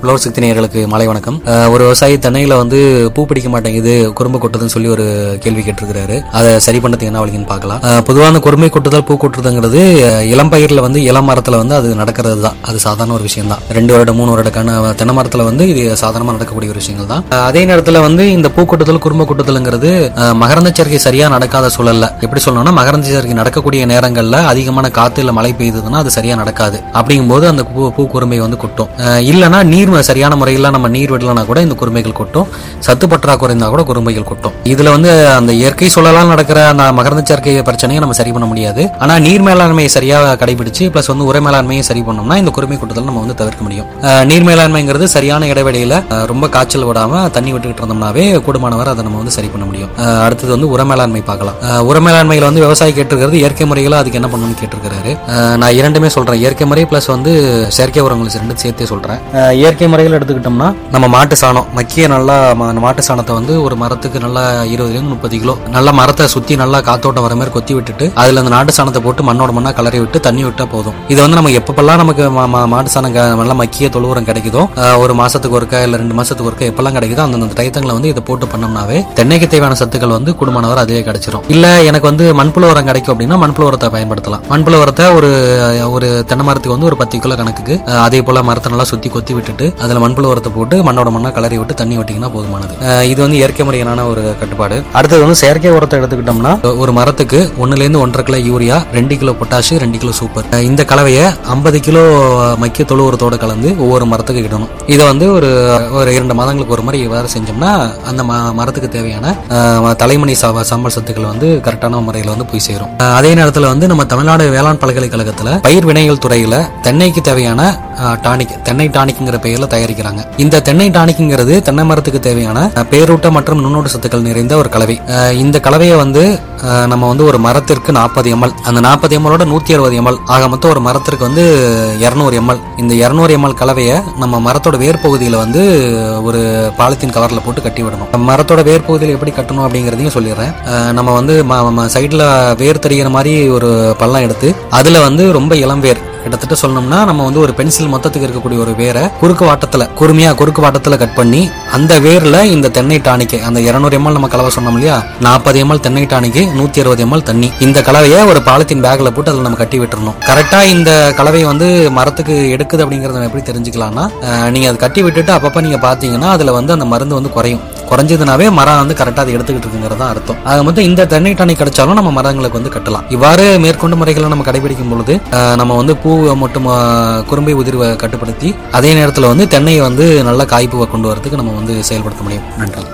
உழவர் சக்தி நேயர்களுக்கு மாலை வணக்கம் அஹ், ஒரு விவசாயி தென்னையில வந்து பூ பிடிக்க மாட்டேங்குது குறும்பு கொட்டுதுன்னு சொல்லி ஒரு கேள்வி கேட்டிருக்கிறாரு அதை சரி பண்ணதுக்கு என்ன வழின்னு பார்க்கலாம் அஹ், பொதுவா அந்த குறுமை கொட்டுதல் பூ கொட்டுறதுங்கிறது அஹ், இளம் பயிர்ல வந்து இளம் மரத்துல வந்து அது நடக்கிறது தான் அது சாதாரண ஒரு விஷயம் தான் ரெண்டு வருடம் மூணு வருடக்கான தென்னை மரத்துல வந்து இது சாதாரணமா நடக்கக்கூடிய ஒரு விஷயங்கள் தான் அஹ், அதே நேரத்துல வந்து இந்த பூ கொட்டுதல் குறும்பு கொட்டுதல்ங்கிறது அஹ், மகரந்த சேர்க்கை சரியா நடக்காத சூழல்ல எப்படி சொல்லணும்னா மகரந்த சேர்க்கை நடக்கக்கூடிய நேரங்கள்ல அதிகமான காத்து இல்ல மழை பெய்யுதுன்னா அது சரியா நடக்காது அப்படிங்கும்போது அந்த பூ பூ குறும்பை வந்து கொட்டும் அஹ் இல்லைன்னா நீர் ம- சரியான முறையில் நம்ம நீர் விடலனா கூட இந்த குறும்பைகள் கொட்டும் சத்து பற்றாக்குறை இருந்தா கூட குறும்பைகள் கொட்டும் இதுல வந்து அந்த இயற்கை சூழலால் நடக்கிற அந்த மகரந்த சேர்க்கை பிரச்சனையை நம்ம சரி பண்ண முடியாது ஆனா நீர் மேலாண்மையை சரியா கடைபிடிச்சு பிளஸ் வந்து உரை மேலாண்மையை சரி பண்ணோம்னா இந்த குறும்பை கொட்டுதல் நம்ம வந்து தவிர்க்க முடியும் அஹ் நீர் மேலாண்மைங்கிறது சரியான இடைவெளியில அஹ் ரொம்ப காய்ச்சல் விடாம தண்ணி விட்டுக்கிட்டு இருந்தோம்னாவே கூடுமானவர் அதை நம்ம வந்து சரி பண்ண முடியும் அஹ் அடுத்தது வந்து உர மேலாண்மை பார்க்கலாம் அஹ் உர மேலாண்மையில வந்து விவசாயி கேட்டிருக்கிறது இயற்கை முறையில அதுக்கு என்ன பண்ணணும்னு கேட்டிருக்கிறாரு அஹ் நான் இரண்டுமே சொல்றேன் இயற்கை முறை பிளஸ் வந்து செயற்கை உரங்கள் ரெண்டு சேர்த்தே சொல்றேன் அஹ் இயற்கை முறையில் எடுத்துக்கிட்டோம்னா நம்ம மாட்டு சாணம் மக்கிய நல்லா ம- மாட்டு சாணத்தை வந்து ஒரு மரத்துக்கு நல்லா இருபதுல இருந்து முப்பது கிலோ நல்லா மரத்தை சுத்தி நல்லா காத்தோட்டம் வர மாதிரி கொத்தி விட்டுட்டு அதுல அந்த நாட்டு சாணத்தை போட்டு மண்ணோட மண்ணா கலரி விட்டு தண்ணி விட்டா போதும் இது வந்து நம்ம எப்பப்பெல்லாம் நமக்கு மா- மா- மாட்டு சாணம் க- நல்லா மக்கிய தொழு உரம் கிடைக்குதோ அஹ் ஒரு மாசத்துக்கு ஒருக்கா இல்ல ரெண்டு மாசத்துக்கு ஒருக்கா எப்பெல்லாம் கிடைக்குதோ அந்தந்த டயத்தங்களை வந்து இதை போட்டு பண்ணோம்னாவே தென்னைக்கு தேவையான சத்துக்கள் வந்து குடும்பமானவர் அதிலே கிடைச்சிரும் இல்ல எனக்கு வந்து மண்புழு உரம் கிடைக்கும் அப்படின்னா மண்புழு உரத்தை பயன்படுத்தலாம் மண்புழு உரத்தை ஒரு ஒரு தென்னை மரத்துக்கு வந்து ஒரு பத்து கிலோ கணக்குக்கு அஹ் அதே போல மரத்தை நல்லா சுத்தி கொத்தி விட்டுட்டு அதுல மண்புழு உரத்தை போட்டு மண்ணோட மண்ணா கலரி விட்டு தண்ணி விட்டீங்கன்னா போதுமானது அஹ் இது வந்து இயற்கை முறையான ஒரு கட்டுப்பாடு அடுத்தது வந்து செயற்கை உரத்தை எடுத்துக்கிட்டோம்னா ஒரு மரத்துக்கு ஒண்ணுல இருந்து ஒன்றரை கிலோ யூரியா ரெண்டு கிலோ பொட்டாஷ் ரெண்டு கிலோ சூப்பர் அஹ் இந்த கலவையை ஐம்பது கிலோ மக்கிய தொழு உரத்தோட கலந்து ஒவ்வொரு மரத்துக்கு இடணும் இதை வந்து ஒரு ஒரு இரண்டு மாதங்களுக்கு ஒரு முறை வேற செஞ்சோம்னா அந்த ம- மரத்துக்கு தேவையான அஹ், தலைமணி சா- சாம்பல் சத்துக்கள் வந்து கரெக்டான முறையில் வந்து போய் சேரும் அஹ், அதே நேரத்தில் வந்து நம்ம தமிழ்நாடு வேளாண் பல்கலைக்கழகத்தில் பயிர் வினைகள் துறையில தென்னைக்கு தேவையான அஹ், டானிக் தென்னை டானிக்ங்கிற பெயர்ல தயாரிக்கிறாங்க இந்த தென்னை டானிக்ங்கிறது தென்னை மரத்துக்கு தேவையான அஹ், பேரூட்ட மற்றும் நுண்ணூட்ட சத்துக்கள் நிறைந்த ஒரு கலவை அஹ், இந்த கலவையை வந்து அஹ், நம்ம வந்து ஒரு மரத்திற்கு நாற்பது எம்எல் அந்த நாற்பது எம்எலோட நூத்தி அறுபது எம்எல் ஆக மொத்தம் ஒரு மரத்திற்கு வந்து இருநூறு எம்எல் இந்த இருநூறு எம்எல் கலவையை நம்ம மரத்தோட வேர் பகுதியில வந்து ஒரு பாலித்தீன் கவர்ல போட்டு கட்டி விடணும் மரத்தோட வேர் பகுதியில் எப்படி கட்டணும் அப்படிங்கறதையும் சொல்லிடுறேன் அஹ், நம்ம வந்து சைடுல வேர் தெரிகிற மாதிரி ஒரு பள்ளம் எடுத்து அதுல வந்து ரொம்ப இளம் வேர் கிட்டத்தட்ட சொல்லணும்னா நம்ம வந்து ஒரு பென்சில் மொத்தத்துக்கு இருக்கக்கூடிய ஒரு வேரை குறுக்கு வாட்டத்துல குறுமையா குறுக்கு வாட்டத்துல கட் பண்ணி அந்த வேர்ல இந்த தென்னை டானிக்கு அந்த 200 எம்எல் நம்ம கலவை சொன்னோம் இல்லையா நாற்பது எம்எல் தென்னை டானிக்கு நூத்தி அறுபது எம்எல் தண்ணி இந்த கலவையை ஒரு பாலித்தீன் பேக்ல போட்டு அதில் நம்ம கட்டி விட்டுறணும் கரெக்டா இந்த கலவை வந்து மரத்துக்கு எடுக்குது அப்படிங்கறத நம்ம எப்படி தெரிஞ்சுக்கலாம்னா அஹ், நீங்க அதை கட்டி விட்டுட்டு அப்பப்ப நீங்க பாத்தீங்கன்னா அதுல வந்து அந்த மருந்து வந்து குறையும் குறைஞ்சதுனாவே மரம் வந்து கரெக்டாக அதை எடுத்துக்கிட்டு இருக்குங்கிறது தான் அர்த்தம் ஆக மொத்தம் இந்த தென்னை டானிக் கிடைச்சாலும் நம்ம மரங்களுக்கு வந்து கட்டலாம் இவ்வாறு மேற்கொண்டு முறைகளை நம்ம கடைபிடிக்கும் பொழுது அஹ், நம்ம வந்து பூ மட்டும் அஹ், குறும்பை உதிர்வை கட்டுப்படுத்தி அதே நேரத்தில் வந்து தென்னையை வந்து நல்ல காய்ப்புவை கொண்டு வரதுக்கு நம்ம வந்து செயல்படுத்த முடியும் நன்றி